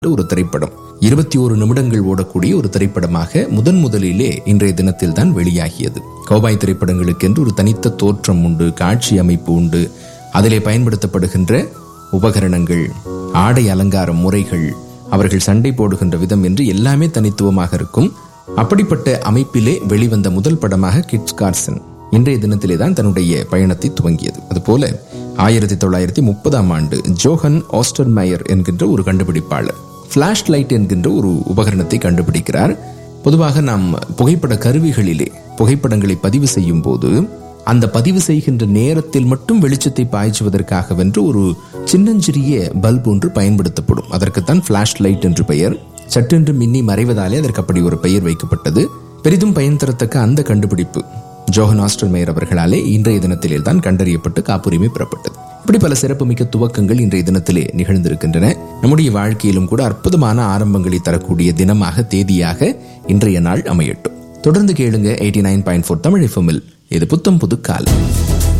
ஒரு திரைப்படம் இருபத்தி ஒரு நிமிடங்கள் ஓடக்கூடிய ஒரு திரைப்படமாக முதன் முதலிலே இன்றைய தினத்தில் தான் வெளியாகியது கௌபாய் திரைப்படங்களுக்கென்று ஒரு தனித்த தோற்றம் உண்டு காட்சி அமைப்பு உண்டு அதிலே பயன்படுத்தப்படுகின்ற உபகரணங்கள் ஆடை அலங்கார முறைகள் அவர்கள் சண்டை போடுகின்ற விதம் என்று எல்லாமே தனித்துவமாக இருக்கும் அப்படிப்பட்ட அமைப்பிலே வெளிவந்த முதல் படமாக கிட்ஸ் கார்சன் இன்றைய தினத்திலே தான் தன்னுடைய பயணத்தை துவங்கியது அதுபோல ஆயிரத்தி தொள்ளாயிரத்தி முப்பதாம் ஆண்டு ஜோஹன் ஆஸ்டர் மேயர் என்கின்ற ஒரு கண்டுபிடிப்பாளர் பிளாஷ் லைட் என்கின்ற ஒரு உபகரணத்தை கண்டுபிடிக்கிறார் பொதுவாக நாம் புகைப்பட கருவிகளிலே புகைப்படங்களை பதிவு செய்யும் போது அந்த பதிவு செய்கின்ற நேரத்தில் மட்டும் வெளிச்சத்தை பாய்ச்சுவதற்காகவென்று ஒரு சின்னஞ்சிறிய பல்ப் ஒன்று பயன்படுத்தப்படும் அதற்குத்தான் பிளாஷ் லைட் என்று பெயர் சட்டென்று மின்னி மறைவதாலே அதற்கு அப்படி ஒரு பெயர் வைக்கப்பட்டது பெரிதும் பயன் தரத்தக்க அந்த கண்டுபிடிப்பு ஜோஹன் ஆஸ்டர் மேயர் அவர்களாலே இன்றைய தினத்திலே தான் கண்டறியப்பட்டு காப்புரிமை பெறப்பட்டது இப்படி பல சிறப்புமிக்க துவக்கங்கள் இன்றைய தினத்திலே நிகழ்ந்திருக்கின்றன நம்முடைய வாழ்க்கையிலும் கூட அற்புதமான ஆரம்பங்களை தரக்கூடிய தினமாக தேதியாக இன்றைய நாள் அமையட்டும் தொடர்ந்து கேளுங்க eighty nine point four Tamil எஃப்எம்மில் இது புத்தம் புது காலம்